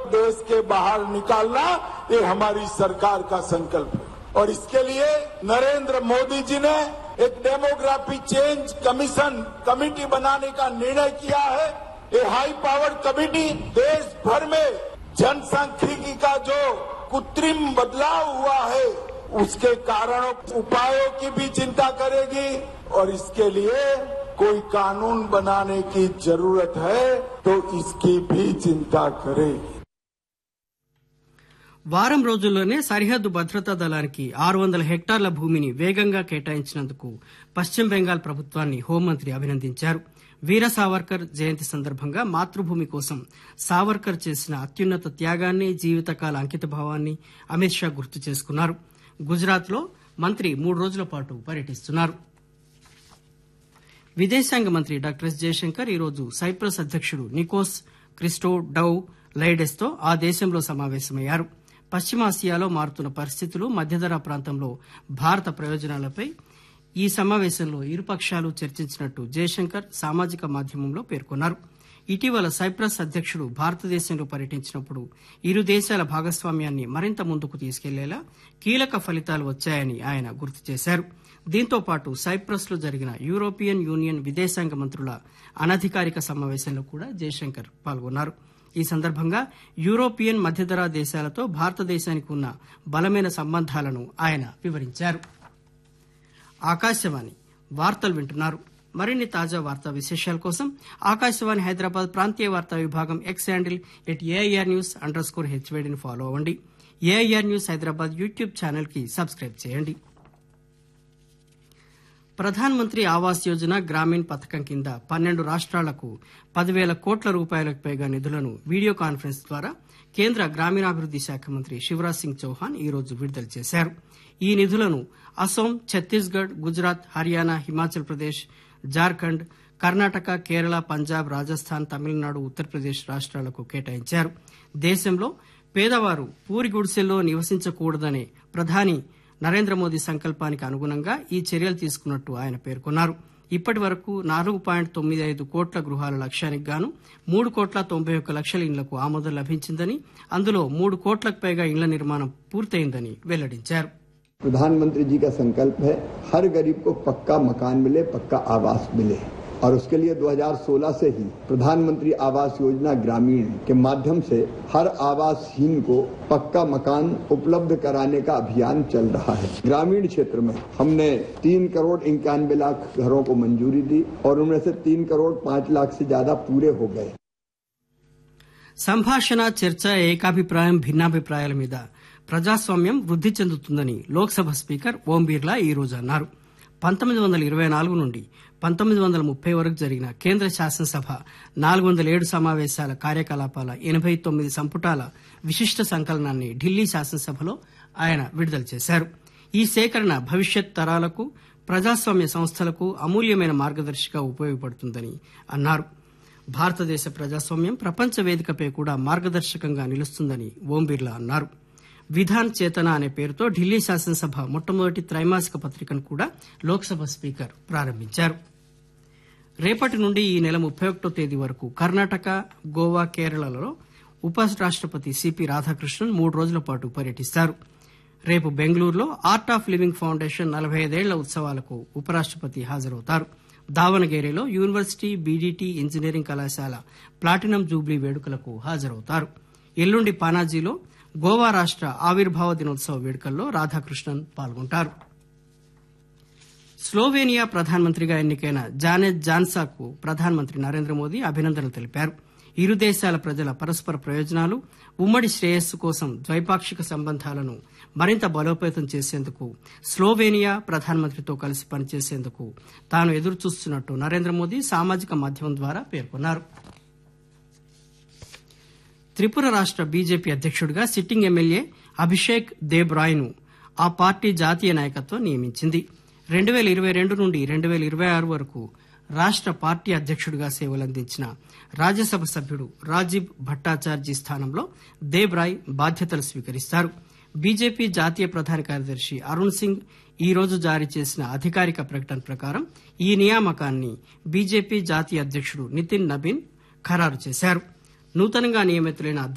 देश के बाहर निकालना ये हमारी सरकार का संकल्प है और इसके लिए नरेंद्र मोदी जी ने एक डेमोग्राफी चेंज कमीशन कमेटी बनाने का निर्णय किया है ये हाई पावर्ड कमेटी देश भर में जनसांख्यिकी का जो कृत्रिम बदलाव हुआ है उसके कारणों उपायों की भी चिंता करेगी और इसके लिए कोई कानून बनाने की जरूरत है तो इसकी भी चिंता करेगी వారం రోజుల్లోనే సరిహద్దు భద్రతా దళానికి ఆరు వందల హెక్టార్ల భూమిని వేగంగా కేటాయించినందుకు పశ్చిమ బెంగాల్ ప్రభుత్వాన్ని హోంమంత్రి అభినందించారు వీర సావర్కర్ జయంతి సందర్భంగా మాతృభూమి కోసం సావర్కర్ చేసిన అత్యున్నత త్యాగాన్ని జీవితకాల అంకితభావాన్ని అమిత్ షా గుర్తు చేసుకున్నారు గుజరాత్ లో మంత్రి మూడు రోజుల పాటు పర్యటిస్తున్నారు విదేశాంగ మంత్రి డాక్టర్ ఎస్ జయశంకర్ ఈరోజు సైప్రస్ అధ్యక్షుడు నికోస్ క్రిస్టో డౌ లైడెస్ తో ఆ దేశంలో సమావేశమయ్యారు పశ్చిమాసియాలో మారుతున్న పరిస్థితులు మధ్యధరా ప్రాంతంలో భారత ప్రయోజనాలపై ఈ సమావేశంలో ఇరుపక్షాలు చర్చించినట్టు జయశంకర్ సామాజిక మాధ్యమంలో పేర్కొన్నారు ఇటీవల సైప్రస్ అధ్యక్షుడు భారతదేశంలో పర్యటించినప్పుడు ఇరు దేశాల భాగస్వామ్యాన్ని మరింత ముందుకు తీసుకెళ్లేలా కీలక ఫలితాలు వచ్చాయని ఆయన గుర్తు చేశారు దీంతో పాటు సైప్రస్ లో జరిగిన యూరోపియన్ యూనియన్ విదేశాంగ మంత్రుల అనధికారిక సమావేశంలో కూడా జయశంకర్ పాల్గొన్నారు ఈ సందర్భంగా యూరోపియన్ మధ్యధరా దేశాలతో భారతదేశానికి ఉన్న బలమైన సంబంధాలను ఆయన వివరించారు ఆకాశవాణి వార్తలు వింటున్నారు మరిన్ని తాజా వార్తా విశేషాల కోసం ఆకాశవాణి హైదరాబాద్ ప్రాంతీయ వార్తా విభాగం X handle at AIR news underscore స్కోర్ హెచ్వేడిని ఫాలో అవ్వండి AIR news Hyderabad YouTube channel కి సబ్స్క్రైబ్ చేయండి ప్రధాన్ మంత్రి ఆవాస్ యోజన గ్రామీణ్ పథకం కింద పన్నెండు రాష్ట్రాలకు పదివేల కోట్ల రూపాయలకు పైగా నిధులను వీడియో కాన్ఫరెన్స్ ద్వారా కేంద్ర గ్రామీణాభివృద్ది శాఖ మంత్రి శివరాజ్ సింగ్ చౌహాన్ ఈ రోజు విడుదల చేశారు ఈ నిధులను అసోం ఛత్తీస్గఢ్ గుజరాత్ హర్యానా హిమాచల్ ప్రదేశ్ జార్ఖండ్ కర్ణాటక కేరళ పంజాబ్ రాజస్థాన్ తమిళనాడు ఉత్తరప్రదేశ్ రాష్ట్రాలకు కేటాయించారు దేశంలో పేదవారు పూరి గుడిసెల్లో నివసించకూడదనే ప్రధాని నరేంద్ర మోదీ సంకల్పానికి అనుగుణంగా ఈ చర్యలు తీసుకున్నట్టు ఆయన పేర్కొన్నారు ఇప్పటి వరకు నాలుగు పాయింట్ తొమ్మిది ఐదు కోట్ల గృహాల లక్ష్యానికి గాను మూడు కోట్ల తొంభై ఒక్క లక్షల ఇళ్లకు ఆమోదం లభించిందని అందులో మూడు కోట్లకు పైగా ఇళ్ల నిర్మాణం పూర్తయిందని వెల్లడించారు प्रधानमंत्री जी का संकल्प है हर गरीब को पक्का मकान मिले पक्का आवास मिले और उसके लिए 2016 से ही प्रधानमंत्री आवास योजना ग्रामीण के माध्यम से हर आवासहीन को पक्का मकान उपलब्ध कराने का अभियान चल रहा है ग्रामीण क्षेत्र में हमने तीन करोड़ इक्यानवे लाख घरों को मंजूरी दी और उनमें से तीन करोड़ पांच लाख से ज्यादा पूरे हो गए సంభాషణ చర్చ ఏకాభిప్రాయం భిన్నాభిప్రాయాల మీద ప్రజాస్వామ్యం వృద్ది చెందుతుందని లోక్సభ స్పీకర్ ఓం బిర్లా ఈ రోజు అన్నారు పంతొమ్మిది వందల ఇరవై నాలుగు నుండి పంతొమ్మిది వందల ముప్పై వరకు జరిగిన కేంద్ర శాసనసభ నాలుగు వందల ఏడు సమావేశాల కార్యకలాపాల ఎనబై తొమ్మిది సంపుటాల విశిష్ట సంకలనాన్ని ఢిల్లీ శాసనసభలో ఆయన విడుదల చేశారు ఈ సేకరణ భవిష్యత్ తరాలకు ప్రజాస్వామ్య సంస్థలకు అమూల్యమైన మార్గదర్శిగా ఉపయోగపడుతుందని అన్నారు భారతదేశ ప్రజాస్వామ్యం ప్రపంచ వేదికపై కూడా మార్గదర్శకంగా నిలుస్తుందని ఓం బిర్లా అన్నారు విధాన్ చేతన అనే పేరుతో ఢిల్లీ శాసనసభ మొట్టమొదటి త్రైమాసిక పత్రికను కూడా లోక్సభ స్పీకర్ ప్రారంభించారు రేపటి నుండి ఈ నెల ముప్పై ఒకటో తేదీ వరకు కర్ణాటక గోవా కేరళలలో ఉప రాష్టపతి సిపి రాధాకృష్ణన్ మూడు రోజుల పాటు పర్యటిస్తారు రేపు బెంగళూరులో ఆర్ట్ ఆఫ్ లివింగ్ ఫౌండేషన్ నలభై ఐదేళ్ల ఉత్సవాలకు ఉపరాష్టపతి హాజరవుతారు దావనగిరిలో యూనివర్సిటీ బీడీటీ ఇంజనీరింగ్ కళాశాల ప్లాటినం జూబ్లీ వేడుకలకు హాజరవుతారు ఎల్లుండి పానాజీలో గోవా రాష్ట ఆవిర్భావ దినోత్సవ వేడుకల్లో రాధాకృష్ణన్ పాల్గొంటారు స్లోవేనియా ప్రధానమంత్రిగా ఎన్నికైన జానెట్ జాన్సాకు ప్రధానమంత్రి నరేంద్ర మోదీ అభినందనలు తెలిపారు ఇరు దేశాల ప్రజల పరస్పర ప్రయోజనాలు ఉమ్మడి శ్రేయస్సు కోసం ద్వైపాక్షిక సంబంధాలను మరింత బలోపేతం చేసేందుకు స్లోవేనియా ప్రధానమంత్రితో కలిసి పనిచేసేందుకు తాను ఎదురుచూస్తున్నట్టు నరేంద్ర మోదీ సామాజిక మాధ్యమం ద్వారా పేర్కొన్నారు త్రిపుర రాష్ట బీజేపీ అధ్యక్షుడిగా సిట్టింగ్ ఎమ్మెల్యే అభిషేక్ దేబ్ రాయ్ ను ఆ పార్టీ జాతీయ నాయకత్వం నియమించింది రెండు పేల ఇరవై రెండు నుండి రెండు పేల ఇరవై ఆరు వరకు రాష్ట పార్టీ అధ్యక్షుడిగా సేవలందించిన రాజ్యసభ సభ్యుడు రాజీవ్ భట్టాచార్జీ స్థానంలో దేబ్ రాయ్ బాధ్యతలు స్వీకరిస్తారు బీజేపీ జాతీయ ప్రధాన కార్యదర్శి అరుణ్ సింగ్ ఈ రోజు జారీ చేసిన అధికారిక ప్రకటన ప్రకారం ఈ నియామకాన్ని బీజేపీ జాతీయ అధ్యక్షుడు నితిన్ నబీన్ ఖరారు చేశారు నూతనంగా నియమితులైన